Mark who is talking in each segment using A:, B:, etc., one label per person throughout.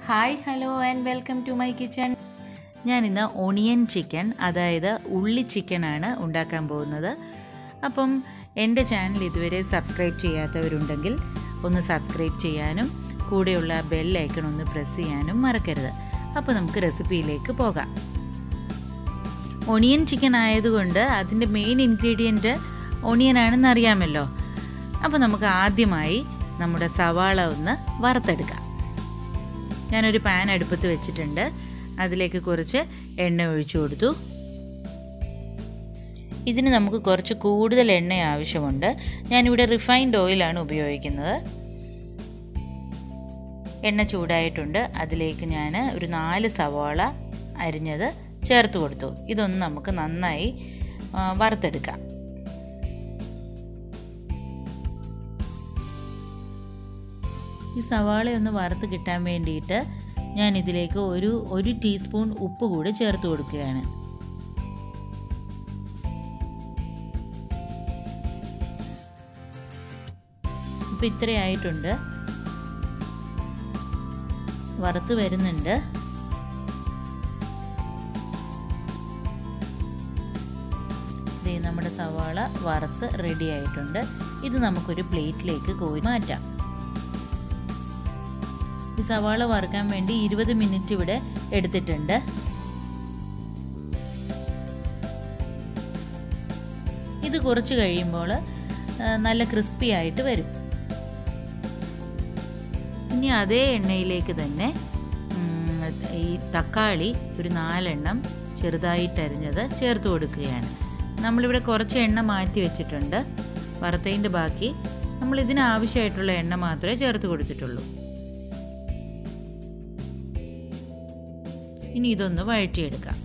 A: hi hello and welcome to my kitchen ഞാൻ ഇന്ന് onion chicken അതായത് ഉള്ളി ചിക്കനാണ് ഉണ്ടാക്കാൻ പോകുന്നത് അപ്പം എൻ്റെ ചാനൽ ഇതുവരെ സബ്സ്ക്രൈബ് ചെയ്യാത്തവരുണ്ടെങ്കിൽ ഒന്ന് സബ്സ്ക്രൈബ് ചെയ്യാനും കൂടെയുള്ള ബെൽ ഐക്കൺ ഒന്ന് പ്രസ് ചെയ്യാനും മറക്കരുത് അപ്പോൾ നമുക്ക് റെസിപ്പിയിലേക്ക് പോകാം ഒണിയൻ ചിക്കൻ ആയതുകൊണ്ട് അതിൻ്റെ മെയിൻ ഇൻഗ്രീഡിയൻറ്റ് ഒണിയൻ ആണെന്ന് അറിയാമല്ലോ അപ്പോൾ നമുക്ക് ആദ്യമായി നമ്മുടെ സവാള ഒന്ന് വറുത്തെടുക്കാം ഞാനൊരു പാൻ അടുപ്പത്ത് വെച്ചിട്ടുണ്ട് അതിലേക്ക് കുറച്ച് എണ്ണ ഒഴിച്ചു കൊടുത്തു ഇതിന് നമുക്ക് കുറച്ച് കൂടുതൽ എണ്ണ ആവശ്യമുണ്ട് ഞാനിവിടെ റിഫൈൻഡ് ഓയിലാണ് ഉപയോഗിക്കുന്നത് എണ്ണ ചൂടായിട്ടുണ്ട് അതിലേക്ക് ഞാൻ ഒരു നാല് സവാള അരിഞ്ഞത് ചേർത്ത് കൊടുത്തു ഇതൊന്ന് നമുക്ക് നന്നായി വറുത്തെടുക്കാം ഈ സവാളയൊന്ന് വറുത്ത് കിട്ടാൻ വേണ്ടിയിട്ട് ഞാൻ ഇതിലേക്ക് ഒരു ഒരു ടീസ്പൂൺ ഉപ്പ് കൂടി ചേർത്ത് കൊടുക്കുകയാണ് ഇപ്പം ഇത്രയായിട്ടുണ്ട് വറുത്ത് വരുന്നുണ്ട് നമ്മുടെ സവാള വറുത്ത് റെഡി ആയിട്ടുണ്ട് ഇത് നമുക്കൊരു പ്ലേറ്റിലേക്ക് കോരി മാറ്റാം ഈ സവാള വറുക്കാൻ വേണ്ടി ഇരുപത് മിനിറ്റ് ഇവിടെ എടുത്തിട്ടുണ്ട് ഇത് കുറച്ച് കഴിയുമ്പോൾ നല്ല ക്രിസ്പി ആയിട്ട് വരും ഇനി അതേ എണ്ണയിലേക്ക് തന്നെ ഈ തക്കാളി ഒരു നാലെണ്ണം ചെറുതായിട്ട് അരിഞ്ഞത് ചേർത്ത് കൊടുക്കുകയാണ് നമ്മളിവിടെ കുറച്ച് എണ്ണ മാറ്റി വെച്ചിട്ടുണ്ട് വറുത്തതിൻ്റെ ബാക്കി നമ്മൾ ഇതിന് ആവശ്യമായിട്ടുള്ള എണ്ണ മാത്രമേ ചേർത്ത് കൊടുത്തിട്ടുള്ളൂ ഇനി ഇതൊന്ന് വഴറ്റിയെടുക്കാം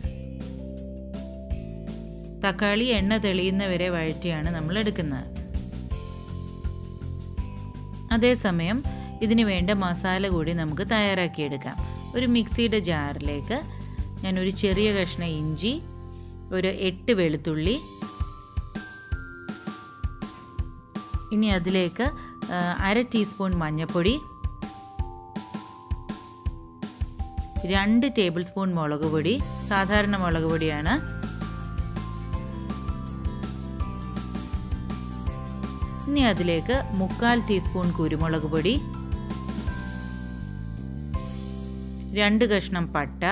A: തക്കാളി എണ്ണ തെളിയുന്നവരെ വഴറ്റിയാണ് നമ്മൾ എടുക്കുന്നത് അതേസമയം ഇതിന് വേണ്ട മസാല കൂടി നമുക്ക് തയ്യാറാക്കിയെടുക്കാം ഒരു മിക്സിയുടെ ജാറിലേക്ക് ഞാൻ ഒരു ചെറിയ കഷ്ണം ഇഞ്ചി ഒരു എട്ട് വെളുത്തുള്ളി ഇനി അതിലേക്ക് അര ടീസ്പൂൺ മഞ്ഞൾപ്പൊടി രണ്ട് ടേബിൾ സ്പൂൺ മുളക് പൊടി സാധാരണ മുളക് പൊടിയാണ് ഇനി അതിലേക്ക് മുക്കാൽ ടീസ്പൂൺ കുരുമുളക് പൊടി രണ്ട് കഷ്ണം പട്ട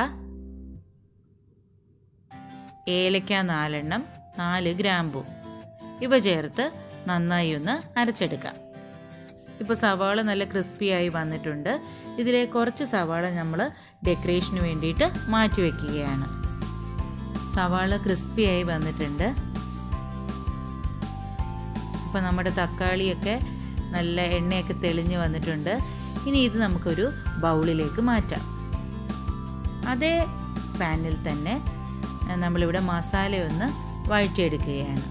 A: ഏലക്ക നാലെണ്ണം നാല് ഗ്രാമ്പു ഇവ ചേർത്ത് നന്നായി ഒന്ന് അരച്ചെടുക്കാം ഇപ്പോൾ സവാള നല്ല ക്രിസ്പിയായി വന്നിട്ടുണ്ട് ഇതിലെ കുറച്ച് സവാള നമ്മൾ ഡെക്കറേഷന് വേണ്ടിയിട്ട് മാറ്റി വയ്ക്കുകയാണ് സവാള ക്രിസ്പിയായി വന്നിട്ടുണ്ട് അപ്പോൾ നമ്മുടെ തക്കാളിയൊക്കെ നല്ല എണ്ണയൊക്കെ തെളിഞ്ഞ് വന്നിട്ടുണ്ട് ഇനി ഇത് നമുക്കൊരു ബൗളിലേക്ക് മാറ്റാം അതേ പാനിൽ തന്നെ നമ്മളിവിടെ മസാലയൊന്ന് വഴറ്റിയെടുക്കുകയാണ്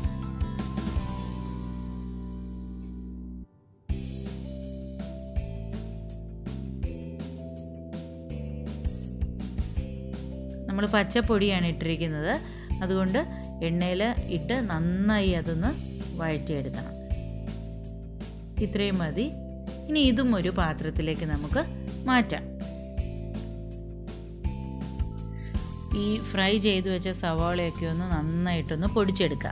A: നമ്മൾ പച്ചപ്പൊടിയാണ് ഇട്ടിരിക്കുന്നത് അതുകൊണ്ട് എണ്ണയിൽ ഇട്ട് നന്നായി അതൊന്ന് വഴറ്റിയെടുക്കണം ഇത്രയും മതി ഇനി ഇതും ഒരു പാത്രത്തിലേക്ക് നമുക്ക് മാറ്റാം ഈ ഫ്രൈ ചെയ്ത് വെച്ച സവാളയൊക്കെ ഒന്ന് നന്നായിട്ടൊന്ന് പൊടിച്ചെടുക്കാം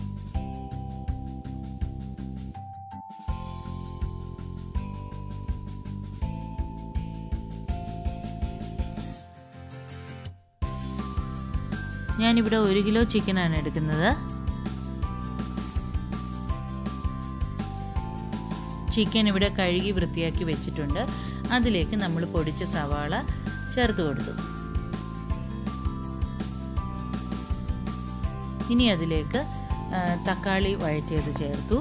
A: ഞാനിവിടെ ഒരു കിലോ ചിക്കനാണ് എടുക്കുന്നത് ചിക്കൻ ഇവിടെ കഴുകി വൃത്തിയാക്കി വെച്ചിട്ടുണ്ട് അതിലേക്ക് നമ്മൾ പൊടിച്ച സവാള ചേർത്ത് കൊടുത്തു ഇനി അതിലേക്ക് തക്കാളി വഴറ്റിയത് ചേർത്തു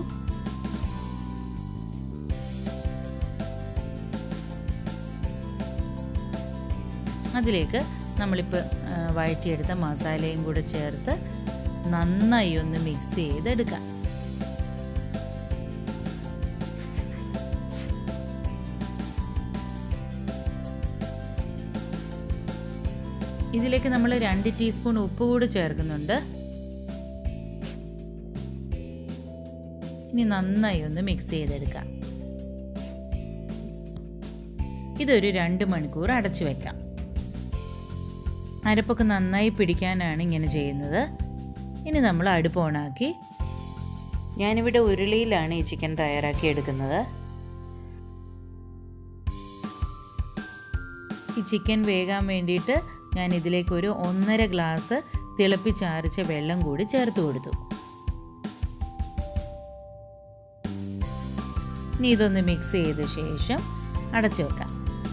A: അതിലേക്ക് നമ്മളിപ്പോൾ വഴറ്റിയെടുത്ത മസാലയും കൂടെ ചേർത്ത് നന്നായി ഒന്ന് മിക്സ് ചെയ്തെടുക്കാം ഇതിലേക്ക് നമ്മൾ രണ്ട് ടീസ്പൂൺ ഉപ്പ് കൂടി ചേർക്കുന്നുണ്ട് ഇനി നന്നായി ഒന്ന് മിക്സ് ചെയ്തെടുക്കാം ഇതൊരു രണ്ട് മണിക്കൂർ അടച്ചു വെക്കാം അരപ്പൊക്കെ നന്നായി പിടിക്കാനാണ് ഇങ്ങനെ ചെയ്യുന്നത് ഇനി നമ്മൾ അടുപ്പ് ഓണാക്കി ഞാനിവിടെ ഉരുളിയിലാണ് ഈ ചിക്കൻ തയ്യാറാക്കി എടുക്കുന്നത് ഈ ചിക്കൻ വേകാൻ വേണ്ടിയിട്ട് ഞാൻ ഇതിലേക്ക് ഒരു ഒന്നര ഗ്ലാസ് തിളപ്പിച്ചാറിച്ച വെള്ളം കൂടി ചേർത്ത് കൊടുത്തു ഇനി ഇതൊന്ന് മിക്സ് ചെയ്ത ശേഷം അടച്ചു വെക്കാം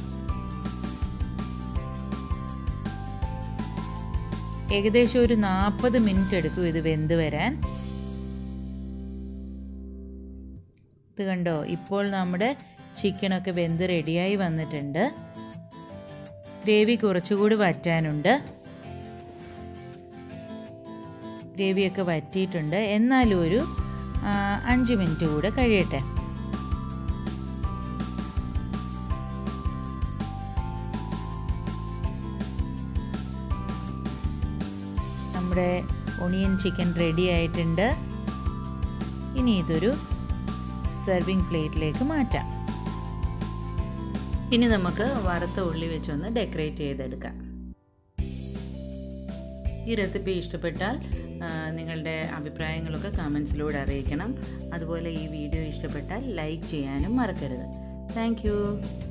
A: ഏകദേശം ഒരു നാൽപ്പത് മിനിറ്റ് എടുക്കും ഇത് വെന്ത് വരാൻ ഇത് കണ്ടോ ഇപ്പോൾ നമ്മുടെ ചിക്കനൊക്കെ വെന്ത് റെഡിയായി വന്നിട്ടുണ്ട് ഗ്രേവി കുറച്ചുകൂടി വറ്റാനുണ്ട് ഗ്രേവിയൊക്കെ വറ്റിയിട്ടുണ്ട് എന്നാലും ഒരു അഞ്ച് മിനിറ്റ് കൂടെ കഴിയട്ടെ നമ്മുടെ ഒണിയൻ ചിക്കൻ റെഡി ആയിട്ടുണ്ട് ഇനി ഇതൊരു സെർവിങ് പ്ലേറ്റിലേക്ക് മാറ്റാം ഇനി നമുക്ക് വറുത്ത ഉള്ളി വെച്ചൊന്ന് ഡെക്കറേറ്റ് ചെയ്തെടുക്കാം ഈ റെസിപ്പി ഇഷ്ടപ്പെട്ടാൽ നിങ്ങളുടെ അഭിപ്രായങ്ങളൊക്കെ കമൻസിലൂടെ അറിയിക്കണം അതുപോലെ ഈ വീഡിയോ ഇഷ്ടപ്പെട്ടാൽ ലൈക്ക് ചെയ്യാനും മറക്കരുത് താങ്ക്